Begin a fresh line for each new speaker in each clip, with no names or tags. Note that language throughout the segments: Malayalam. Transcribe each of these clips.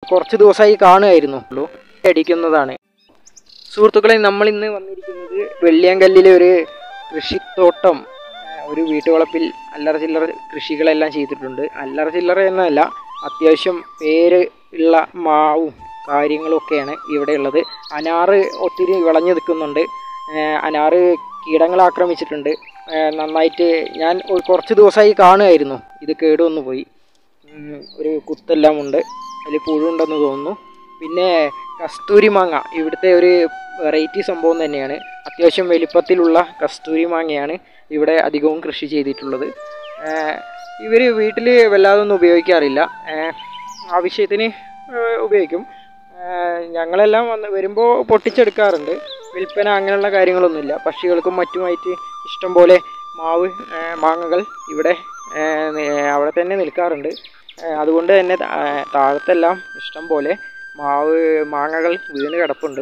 കുറച്ച് ദിവസമായി കാണുമായിരുന്നു ഉള്ളൂ അടിക്കുന്നതാണ് സുഹൃത്തുക്കളെ നമ്മൾ ഇന്ന് വന്നിരിക്കുന്നത് വെള്ളിയാങ്കല്ലിലെ ഒരു കൃഷിത്തോട്ടം ആ, ഒരു വീട്ടുവളപ്പിൽ അല്ലറ ചില്ലറ കൃഷികളെല്ലാം ചെയ്തിട്ടുണ്ട് അല്ലറ ചില്ലറ എന്നല്ല അത്യാവശ്യം പേര് ഉള്ള മാവും കാര്യങ്ങളും ഒക്കെയാണ് ഇവിടെ ഉള്ളത് അനാറ് ഒത്തിരി വിളഞ്ഞു നിൽക്കുന്നുണ്ട് ആ, അനാറ് കീടങ്ങൾ ആക്രമിച്ചിട്ടുണ്ട് ആ, നന്നായിട്ട് ഞാൻ ഒരു കുറച്ച് ദിവസമായി കാണുമായിരുന്നു ഇത് കേടുവന്നു പോയി ഉം, ഒരു കുത്തെല്ലാം ഉണ്ട് അതിൽ പുഴുണ്ടെന്ന് തോന്നുന്നു പിന്നെ കസ്തൂരി മാങ്ങ ഇവിടുത്തെ ഒരു വെറൈറ്റി സംഭവം തന്നെയാണ് അത്യാവശ്യം വലിപ്പത്തിലുള്ള കസ്തൂരി മാങ്ങയാണ് ഇവിടെ അധികവും കൃഷി ചെയ്തിട്ടുള്ളത് ഇവർ വീട്ടിൽ വല്ലാതെ ഒന്നും ഉപയോഗിക്കാറില്ല ഏഹ് ആവശ്യത്തിന് ഏഹ് ഉപയോഗിക്കും ഏഹ് ഞങ്ങളെല്ലാം വന്ന് വരുമ്പോൾ പൊട്ടിച്ചെടുക്കാറുണ്ട് വിൽപ്പന അങ്ങനെയുള്ള കാര്യങ്ങളൊന്നുമില്ല പക്ഷികൾക്കും മറ്റുമായിട്ട് ഇഷ്ടം പോലെ മാവ് ഏഹ് മാങ്ങകൾ ഇവിടെ ഏഹ് നി- അവിടെ തന്നെ നിൽക്കാറുണ്ട് ഏഹ് അതുകൊണ്ട് തന്നെ താ- ഏഹ് താഴത്തെല്ലാം ഇഷ്ടം പോലെ മാവ് മാങ്ങകൾ വീണ് കിടപ്പുണ്ട്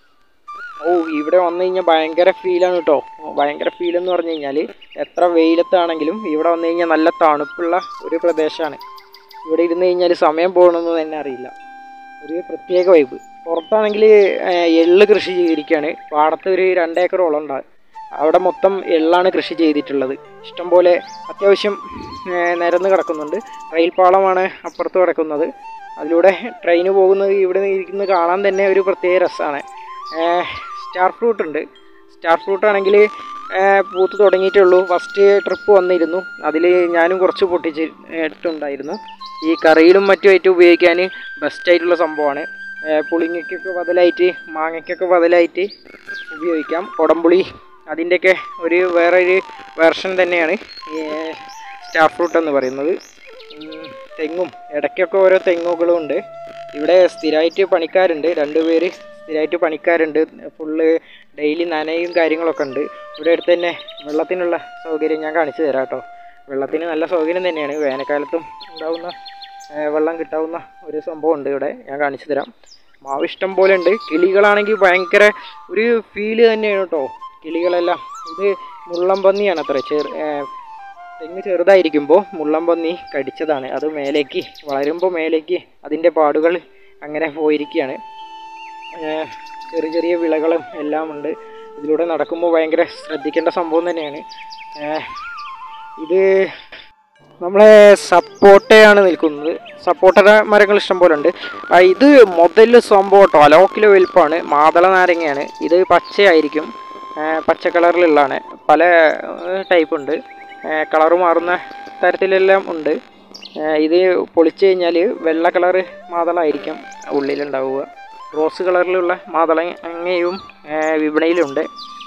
ഓ ഇവിടെ വന്നു കഴിഞ്ഞാൽ ഭയങ്കര ഫീലാണ് കേട്ടോ ഭയങ്കര ഫീൽ എന്ന് പറഞ്ഞു കഴിഞ്ഞാൽ എത്ര വെയിലത്താണെങ്കിലും ഇവിടെ വന്നു കഴിഞ്ഞാൽ നല്ല തണുപ്പുള്ള ഒരു പ്രദേശമാണ് ഇവിടെ ഇരുന്ന് കഴിഞ്ഞാൽ സമയം പോകണമെന്ന് തന്നെ അറിയില്ല ഒരു പ്രത്യേക വൈബ് പുറത്താണെങ്കിൽ എള്ള് കൃഷി ചെയ്തിരിക്കുകയാണ് പാടത്ത് ഒരു രണ്ടേക്കറോളം ഉണ്ടാകും അവിടെ മൊത്തം എള്ളാണ് കൃഷി ചെയ്തിട്ടുള്ളത് ഇഷ്ടംപോലെ അത്യാവശ്യം ഏഹ് നിരന്ന് കിടക്കുന്നുണ്ട് റെയിൽ പാളമാണ് അപ്പുറത്ത് കിടക്കുന്നത് അതിലൂടെ ട്രെയിൻ പോകുന്നത് ഇവിടെ ഇരിക്കുന്നത് കാണാൻ തന്നെ ഒരു പ്രത്യേക രസമാണ് സ്റ്റാർ ഫ്രൂട്ട് ഉണ്ട് സ്റ്റാർ ഫ്രൂട്ട് ആണെങ്കിൽ പൂത്ത് തുടങ്ങിയിട്ടേ ഉള്ളൂ ഫസ്റ്റ് ട്രിപ്പ് വന്നിരുന്നു അതിൽ ഞാനും കുറച്ച് പൊട്ടിച്ച് ഇട്ടുണ്ടായിരുന്നു ഈ കറിയിലും മറ്റുമായിട്ട് ഉപയോഗിക്കാൻ ബെസ്റ്റായിട്ടുള്ള സംഭവമാണ് ഏഹ് പുളിങ്ങയ്ക്കൊക്കെ ബദലായിട്ട് മാങ്ങയ്ക്കൊക്കെ ബദലായിട്ട് ഉപയോഗിക്കാം കുടംപുളി അതിൻ്റെയൊക്കെ ഒരു വേറൊരു വേർഷൻ തന്നെയാണ് ഈ സ്റ്റാർ ഫ്രൂട്ട് എന്ന് പറയുന്നത് ഉം, തെങ്ങും ഇടയ്ക്കൊക്കെ ഓരോ തെങ്ങുകളും ഉണ്ട് ഇവിടെ സ്ഥിരമായിട്ട് പണിക്കാരുണ്ട് രണ്ടുപേര് സ്ഥിരമായിട്ട് പണിക്കാരുണ്ട് ഫുള്ള് ഡെയിലി നനയും കാര്യങ്ങളൊക്കെ ഉണ്ട് ഇവിടെ അടുത്ത് തന്നെ വെള്ളത്തിനുള്ള സൗകര്യം ഞാൻ കാണിച്ചു തരാം കേട്ടോ വെള്ളത്തിന് നല്ല സൗകര്യം തന്നെയാണ് വേനൽക്കാലത്തും ഉണ്ടാവുന്ന ഏ, വെള്ളം കിട്ടാവുന്ന ഒരു സംഭവം ഉണ്ട് ഇവിടെ ഞാൻ കാണിച്ചു തരാം മാവ് ഇഷ്ടം പോലെ ഉണ്ട് കിളികളാണെങ്കിൽ ഭയങ്കര ഒരു ഫീല് തന്നെയാണ് കേട്ടോ കിളികളെല്ലാം ഇത് മുള്ളംപന്നിയാണ് അത്ര ചെറു ഏ, തെങ്ങ് ചെറുതായിരിക്കുമ്പോൾ മുള്ളംപന്നി കടിച്ചതാണ് അത് മേലേക്ക് വളരുമ്പോൾ മേലേക്ക് അതിൻ്റെ പാടുകൾ അങ്ങനെ പോയിരിക്കുകയാണ് ഏഹ് ചെറിയ ചെറിയ വിളകളും എല്ലാം ഉണ്ട് ഇതിലൂടെ നടക്കുമ്പോൾ ഭയങ്കര ശ്രദ്ധിക്കേണ്ട സംഭവം തന്നെയാണ് ഏഹ് ഇത് നമ്മളെ സപ്പോട്ടയാണ് നിൽക്കുന്നത് സപ്പോട്ട മരങ്ങൾ ഇഷ്ടം പോലെ ഉണ്ട് ആ, ഇത് മുതൽ സംഭവം കേട്ടോ അലോക്കിലോ വലുപ്പമാണ് മാതള നാരങ്ങയാണ് ഇത് പച്ചയായിരിക്കും ഏഹ് പച്ച കളറിലുള്ളതാണ് പല ടൈപ്പ് ഉണ്ട് കളറ് മാറുന്ന തരത്തിലെല്ലാം ഉണ്ട് ഏഹ് ഇത് പൊളിച്ചു കഴിഞ്ഞാൽ വെള്ള കളറ് മാതളായിരിക്കും ഉള്ളിലുണ്ടാവുക റോസ് കളറിലുള്ള മാതളങ്ങയും ഏഹ് വിപണിയിലുണ്ട്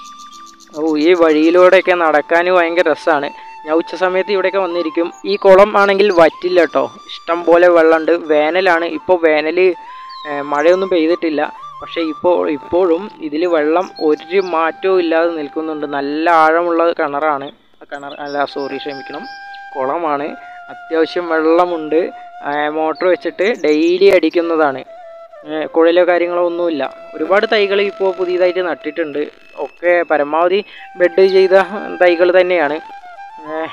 ഓ ഈ വഴിയിലൂടെയൊക്കെ നടക്കാൻ ഭയങ്കര രസമാണ് ഞാൻ ഉച്ച സമയത്ത് ഇവിടെയൊക്കെ വന്നിരിക്കും ഈ കുളം ആണെങ്കിൽ വറ്റില്ല കേട്ടോ ഇഷ്ടം പോലെ വെള്ളമുണ്ട് വേനലാണ് ഇപ്പോൾ വേനൽ മഴയൊന്നും പെയ്തിട്ടില്ല പക്ഷേ ഇപ്പോൾ ഇപ്പോഴും ഇതിൽ വെള്ളം ഒരു മാറ്റവും ഇല്ലാതെ നിൽക്കുന്നുണ്ട് നല്ല ആഴമുള്ള കിണറാണ് ആ കിണർ അല്ല സോറി ക്ഷമിക്കണം കുളമാണ് അത്യാവശ്യം വെള്ളമുണ്ട് മോട്ടർ വെച്ചിട്ട് ഡെയിലി അടിക്കുന്നതാണ് ഏഹ് കുഴലോ കാര്യങ്ങളോ ഒന്നുമില്ല ഒരുപാട് തൈകൾ ഇപ്പോൾ പുതിയതായിട്ട് നട്ടിട്ടുണ്ട് ഒക്കെ പരമാവധി ബെഡ് ചെയ്ത തൈകൾ തന്നെയാണ് ഏഹ്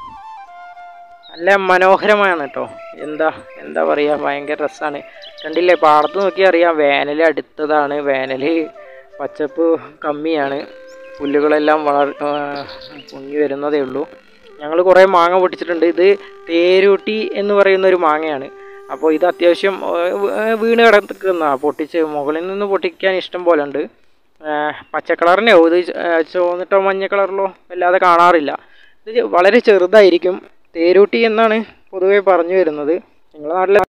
നല്ല മനോഹരമാണ് കേട്ടോ എന്താ എന്താ പറയുക ഭയങ്കര രസമാണ് കണ്ടില്ലേ പാടത്ത് നോക്കിയാൽ അറിയാം വേനൽ അടുത്തതാണ് വേനൽ പച്ചപ്പ് കമ്മിയാണ് പുല്ലുകളെല്ലാം വളർ ഏഹ് പൊങ്ങി വരുന്നതേ ഉള്ളൂ ഞങ്ങൾ കുറേ മാങ്ങ പൊട്ടിച്ചിട്ടുണ്ട് ഇത് തേരൂട്ടി എന്ന് പറയുന്ന ഒരു മാങ്ങയാണ് അപ്പോൾ ഇത് അത്യാവശ്യം ഏഹ് വീ- ഏഹ് വീണ് കിടക്കുന്ന പൊട്ടിച്ച് മുകളിൽ നിന്ന് പൊട്ടിക്കാൻ ഇഷ്ടം പോലെ ഉണ്ട് ഏഹ് പച്ച കളറിനെയോ ഇത് ച- ഏഹ് ചുവന്നിട്ടോ മഞ്ഞ കളറിലോ അല്ലാതെ കാണാറില്ല ഇത് വളരെ ചെറുതായിരിക്കും തേരൂട്ടി എന്നാണ് പൊതുവെ പറഞ്ഞു വരുന്നത് നിങ്ങളുടെ നാട്ടിൽ